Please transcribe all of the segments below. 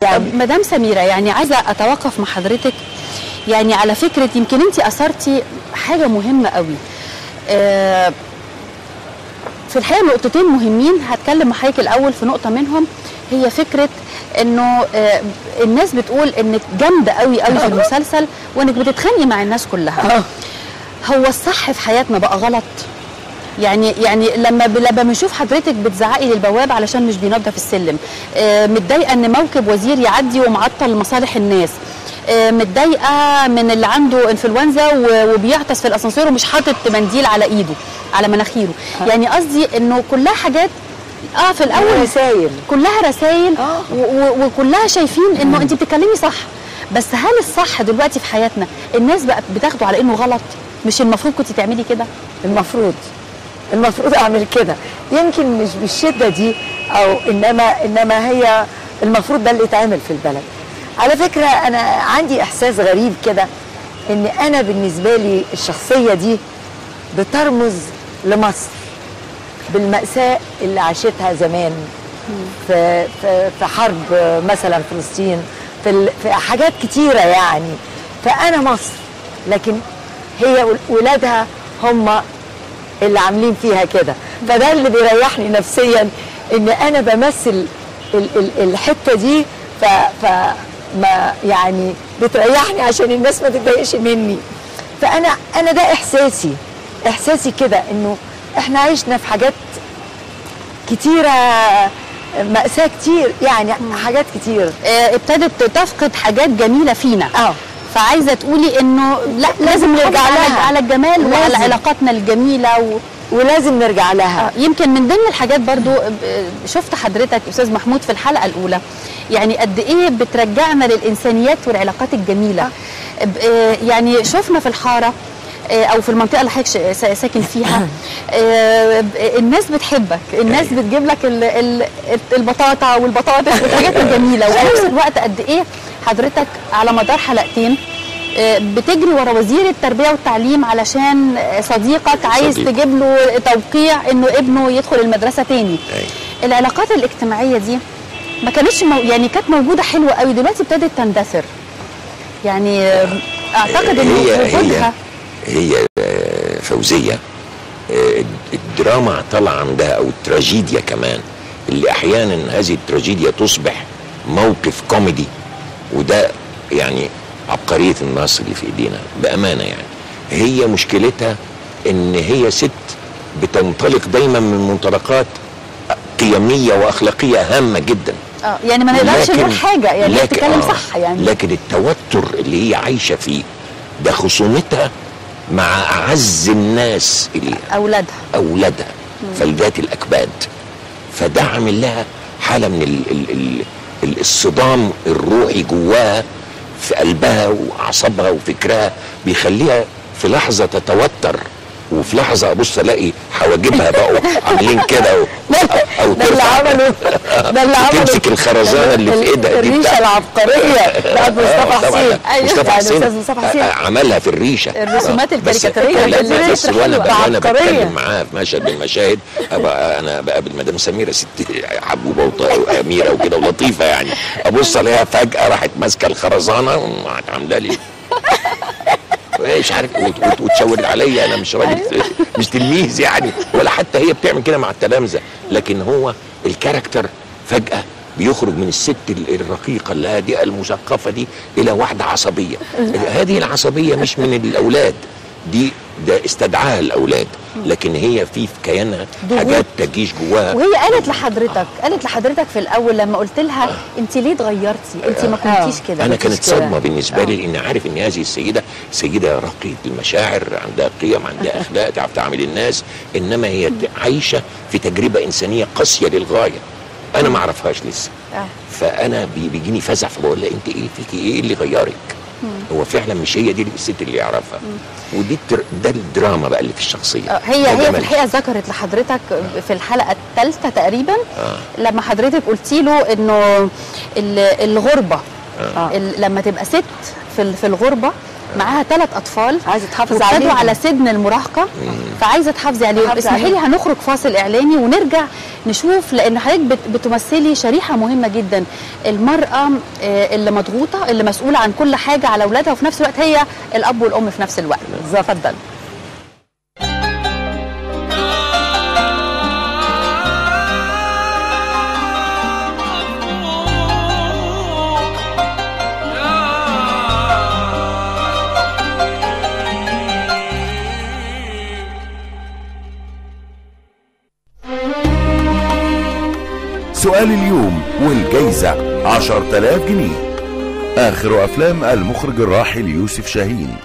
يعني مدام سميره يعني عايزه اتوقف مع حضرتك يعني على فكره يمكن انت اثرتي حاجه مهمه قوي آه، في الحقيقه نقطتين مهمين هتكلم مع حضرتك الاول في نقطه منهم هي فكره انه آه، الناس بتقول انك جامده قوي قوي في المسلسل وانك بتتخانقي مع الناس كلها آه. هو الصح في حياتنا بقى غلط يعني يعني لما ب- لما بنشوف حضرتك بتزعقي للبواب علشان مش بينظف السلم آه، متضايقه ان موكب وزير يعدي ومعطل مصالح الناس آه، متضايقه من اللي عنده انفلونزا و- وبيعطس في الاسانسير ومش حاطط منديل على ايده على مناخيره يعني قصدي انه كلها حاجات اه في الاول رسايل. كلها رسائل آه. وكلها شايفين انه انت بتتكلمي صح بس هل الصح دلوقتي في حياتنا الناس بقت بتاخده على انه غلط مش المفروض كنت تعملي كده المفروض المفروض اعمل كده يمكن مش بالشده دي او انما انما هي المفروض ده اللي يتعمل في البلد على فكره انا عندي احساس غريب كده ان انا بالنسبه لي الشخصيه دي بترمز لمصر بالمأساة اللي عاشتها زمان في في في حرب مثلا فلسطين في ال- في حاجات كتيرة يعني فأنا مصر لكن هي ول- ولادها هم اللي عاملين فيها كده فده اللي بيريحني نفسيا ان انا بمثل ال ال الحته دي ف ف ما يعني بتريحني عشان الناس ما تتضايقش مني فانا انا ده احساسي احساسي كده انه احنا عشنا في حاجات كتيره مأساة كتير يعني حاجات كتير آه، ابتدت تفقد حاجات جميله فينا اه فعايزه تقولي انه لا لازم نرجع نرجع لها. على, على الجمال وعلى لازم. علاقاتنا الجميله و... ولازم نرجع لها آه، يمكن من ضمن الحاجات برضو آه، شفت حضرتك استاذ محمود في الحلقه الاولى يعني قد ايه بترجعنا للانسانيات والعلاقات الجميله ب- آه، يعني شفنا في الحاره آه، او في المنطقه اللي حضرتك ش- سا- ساكن فيها آه، ب- الناس بتحبك الناس بتجيب لك ال- ال- البطاطا والبطاطس والحاجات الجميله وفي نفس الوقت قد ايه حضرتك على مدار حلقتين آه، بتجري ورا وزير التربيه والتعليم علشان آه، صديقك عايز صديق. تجيب له توقيع انه ابنه يدخل المدرسه تاني أيوة. العلاقات الاجتماعيه دي ما كانتش مو يعني كانت موجوده حلوه قوي دلوقتي ابتدت تندثر يعني آه، اعتقد ان هي هي وجودها هي آه، فوزيه آه، الدراما طالعه عندها او التراجيديا كمان اللي احيانا هذه التراجيديا تصبح موقف كوميدي وده يعني عبقريه النصر اللي في ايدينا بامانه يعني هي مشكلتها ان هي ست بتنطلق دايما من منطلقات قيميه واخلاقيه هامه جدا اه يعني ما نقدرش لكن- نقول حاجه يعني هي لكن- بتتكلم آه، صح يعني لكن التوتر اللي هي عايشه فيه ده خصومتها مع اعز الناس اللي اولادها اولادها فلذات الاكباد فده عامل لها حاله من ال ال ال ال الصدام الروحي جواها في قلبها واعصابها وفكرها بيخليها في لحظه تتوتر وفي لحظه ابص الاقي حواجبها بقوا عاملين كده و- او ده اللي ترفع عمله ده اللي عمله تمسك الخرزانه اللي في ايدها دي الريشه بتاعت- العبقريه بتاعت مصطفى آه، طبعاً. حسين أيوة. مصطفى يعني حسين أستاذ مصطفى حسين. آه، عملها في الريشه الرسومات آه، بس- الكاريكاتيرية لا، اللي بس حلوة. وانا ب- وانا عبقرية. بتكلم معاها في مشهد من المشاهد أبقى انا بقابل مدام سميره ست حبوبه وط- واميره وكده ولطيفه يعني ابص الاقيها فجاه راحت ماسكه الخرزانه وقعدت عامله لي مش عارف وت- وت- وتشاور عليا انا مش راجل مش تلميذ يعني ولا حتى هي بتعمل كده مع التلامذه لكن هو الكاركتر فجاه بيخرج من الست ال- الرقيقه الهادئه المثقفه دي الى واحده عصبيه هذه العصبيه مش من الاولاد دي ده استدعاها الاولاد لكن هي في في كيانها ضغوط. حاجات تجيش جواها وهي قالت لحضرتك قالت لحضرتك في الاول لما قلت لها انت ليه اتغيرتي انت ما كنتيش كده انا ما كنتيش كانت كده. صدمه بالنسبه لي لان عارف ان هذه السيده سيده راقيه المشاعر عندها قيم عندها اخلاق تعرف تعامل الناس انما هي عايشه في تجربه انسانيه قاسيه للغايه انا ما اعرفهاش لسه آه. فانا بي- بيجيني فزع فبقول لها انت ايه فيكي ايه اللي غيرك هو فعلا مش هي دي الست اللي يعرفها ودي التر... ده الدراما بقى اللي في الشخصيه آه، هي ده هي في جمال. الحقيقه ذكرت لحضرتك في الحلقه الثالثه تقريبا آه. لما حضرتك قلتي له انه ال- الغربه آه. ال- لما تبقى ست في ال- في الغربه معاها ثلاث اطفال عايزه تحافظ وابتدوا عليهم على سن المراهقه فعايزه تحافظي عليهم تحافظي اسمحي لي عليهم. هنخرج فاصل اعلاني ونرجع نشوف لان حضرتك بت- بتمثلي شريحه مهمه جدا المراه آه، اللي مضغوطه اللي مسؤوله عن كل حاجه على اولادها وفي نفس الوقت هي الاب والام في نفس الوقت بالظبط اتفضل سؤال اليوم والجايزة عشر تلاف جنيه آخر أفلام المخرج الراحل يوسف شاهين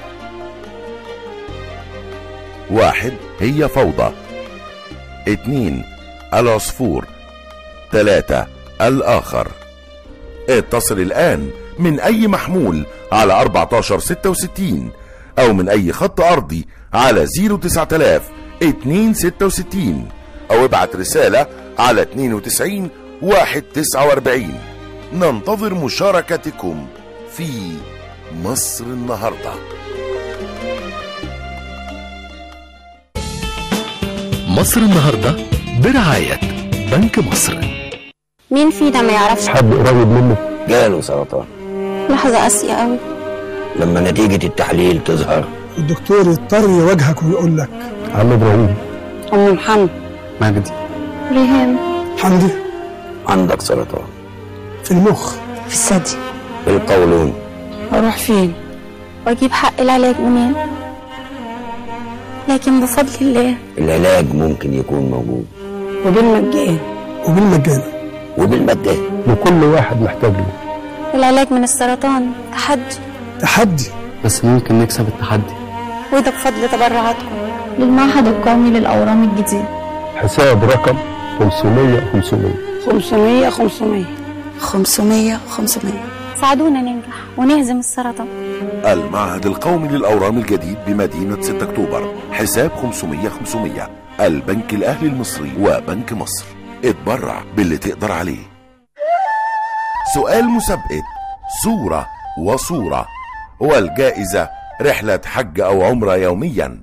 واحد هي فوضى اتنين العصفور تلاتة الآخر اتصل الآن من أي محمول على 1466 أو من أي خط أرضي على 09000 266 أو ابعت رسالة على 92 149 ننتظر مشاركتكم في مصر النهارده مصر النهاردة برعاية بنك مصر مين فينا ما يعرفش حد قريب منه جاله سرطان لحظة قاسية قوي لما نتيجة التحليل تظهر الدكتور يضطر يواجهك ويقول لك عم ابراهيم أم محمد مجدي ريهام حمدي عندك سرطان في المخ في الثدي في القولون أروح فين وأجيب حق العلاج منين لكن بفضل الله العلاج ممكن يكون موجود وبالمجان وبالمجان وبالمجان وكل واحد محتاج له العلاج من السرطان تحدي تحدي بس ممكن نكسب التحدي وده بفضل تبرعاتكم للمعهد القومي للأورام الجديد حساب رقم 500 500 500 500 500 500 ساعدونا ننجح ونهزم السرطان المعهد القومي للأورام الجديد بمدينة 6 أكتوبر حساب 500 500 البنك الأهلي المصري وبنك مصر اتبرع باللي تقدر عليه سؤال مسابقة صورة وصورة والجائزة رحلة حج أو عمرة يوميا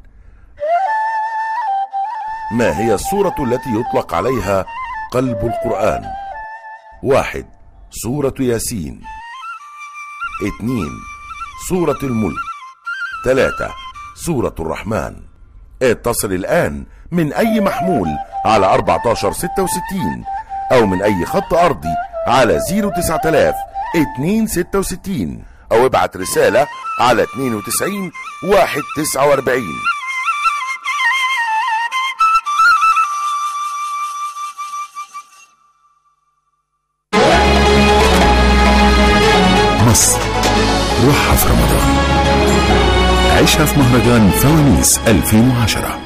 ما هي الصورة التي يطلق عليها قلب القرآن واحد سورة ياسين اتنين سورة الملك ثلاثة سورة الرحمن اتصل الآن من أي محمول على 1466 أو من أي خط أرضي على 09000 266 أو ابعت رسالة على 92 149 مصر روحها في رمضان عيشها في مهرجان فوانيس 2010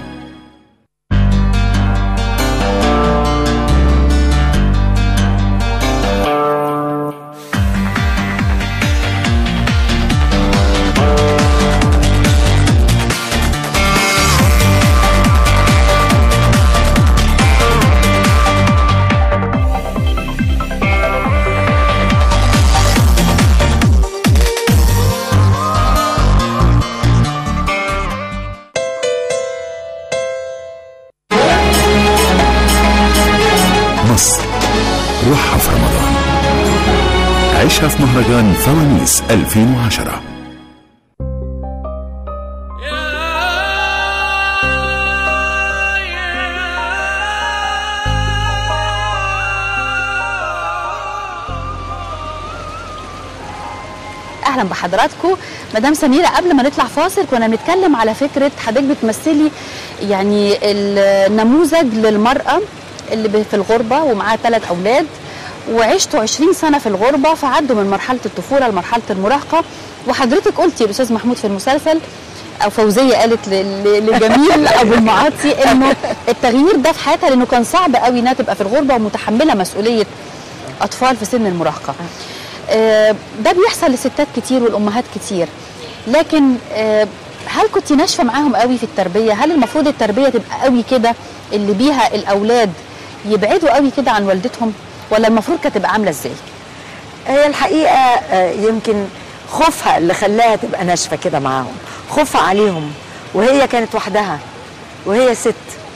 مصر روحها في رمضان عيشها في مهرجان فوانيس 2010 اهلا بحضراتكم مدام سميره قبل ما نطلع فاصل كنا بنتكلم على فكره حضرتك بتمثلي يعني النموذج للمراه اللي ب- في الغربه ومعاها ثلاث اولاد وعشتوا 20 سنه في الغربه فعدوا من مرحله الطفوله لمرحله المراهقه وحضرتك قلتي الاستاذ محمود في المسلسل او فوزيه قالت ل- ل- لجميل ابو المعاطي انه التغيير ده في حياتها لانه كان صعب قوي انها تبقى في الغربه ومتحمله مسؤوليه اطفال في سن المراهقه آه، ده بيحصل لستات كتير والامهات كتير لكن آه، هل كنت ناشفه معاهم قوي في التربيه هل المفروض التربيه تبقى قوي كده اللي بيها الاولاد يبعدوا قوي كده عن والدتهم ولا المفروض كانت تبقى عامله ازاي هي الحقيقه آه، يمكن خوفها اللي خلاها تبقى ناشفه كده معاهم خوفها عليهم وهي كانت وحدها وهي ست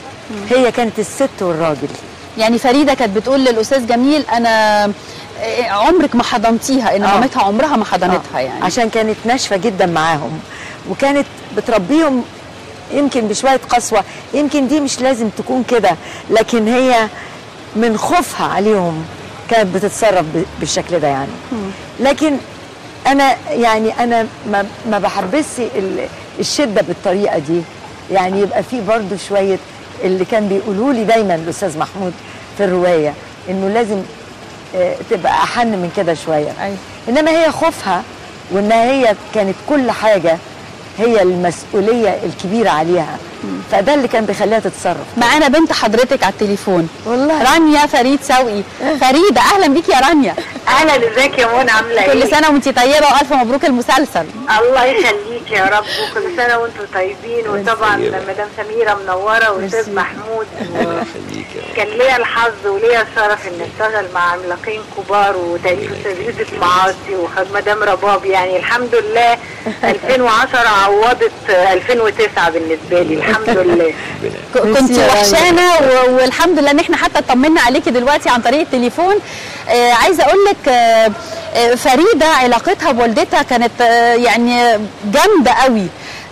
هي كانت الست والراجل يعني فريده كانت بتقول للاستاذ جميل انا آه، عمرك ما حضنتيها ان آه. مامتها عمرها ما حضنتها آه، يعني عشان كانت ناشفه جدا معاهم وكانت بتربيهم يمكن بشويه قسوه يمكن دي مش لازم تكون كده لكن هي من خوفها عليهم كانت بتتصرف ب- بالشكل ده يعني لكن انا يعني انا ما ما بحبسش ال- الشده بالطريقه دي يعني يبقى في برضو شويه اللي كان بيقولوا لي دايما الاستاذ محمود في الروايه انه لازم آه، تبقى احن من كده شويه أيوة. انما هي خوفها وانها هي كانت كل حاجه هي المسؤوليه الكبيره عليها فده اللي كان بيخليها تتصرف معانا بنت حضرتك على التليفون والله رانيا فريد سوقي فريده اهلا بيكي يا رانيا اهلا ازيك يا منى عامله كل ايه؟ سنه وانت طيبه والف مبروك المسلسل الله يخليك يا رب وكل سنه وانتم طيبين وطبعا طيبة. مدام سميره منوره واستاذ ميرسي. محمود الله يخليك يا رب. كان ليا الحظ وليا الشرف ان اشتغل مع عملاقين كبار وتاريخ استاذ يوسف معاصي وخد مدام رباب يعني الحمد لله 2010 عوضت 2009 بالنسبه لي الحمد لله ك- كنت ميرسي يا رانيا. وحشانه و- والحمد لله ان احنا حتى اطمنا عليكي دلوقتي عن طريق التليفون آه عايزه اقول لك آه آه فريده علاقتها بوالدتها كانت آه يعني جامده قوي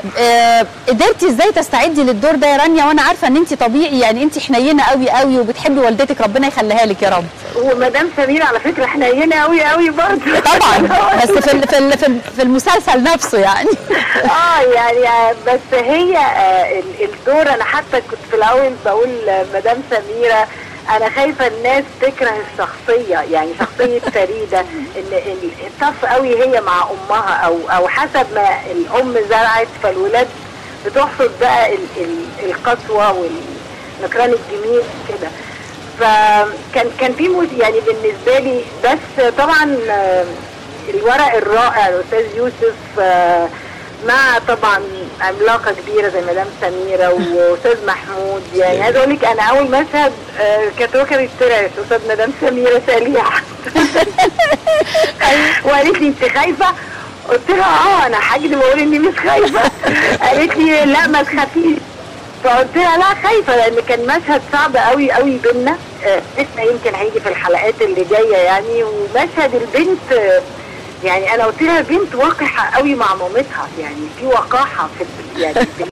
آه قدرتي ازاي تستعدي للدور ده يا رانيا وانا عارفه ان انت طبيعي يعني انت حنينه قوي قوي وبتحبي والدتك ربنا يخليها لك يا رب ومدام سميره على فكره حنينه قوي قوي برضه طبعا بس في ال- في ال- في ال- في المسلسل نفسه يعني اه يعني آه، بس هي آه، ال- الدور انا حتى كنت في الاول بقول آه، مدام سميره انا خايفه الناس تكره الشخصيه يعني شخصيه فريده ان ال- الطف قوي هي مع امها او او حسب ما الام زرعت فالولاد بتحصد بقى ال- ال- القسوه والنكران الجميل كده فكان كان في موس- يعني بالنسبه لي بس طبعا آه، الورق الرائع الاستاذ يوسف آه، مع طبعا عملاقه كبيره زي مدام سميره واستاذ محمود يعني عايزه اقول لك انا اول مشهد آه، كانت ركبت طلعت قصاد مدام سميره سريعه وقالت لي انت خايفه؟ قلت لها اه انا هكذب واقول اني مش خايفه قالت لي لا ما تخافيش فقلت لها لا خايفه لان كان مشهد صعب قوي قوي بينا آه، لسه يمكن هيجي في الحلقات اللي جايه يعني ومشهد البنت آه، يعني انا قلت لها بنت وقحه قوي مع مامتها يعني في وقاحه في يعني في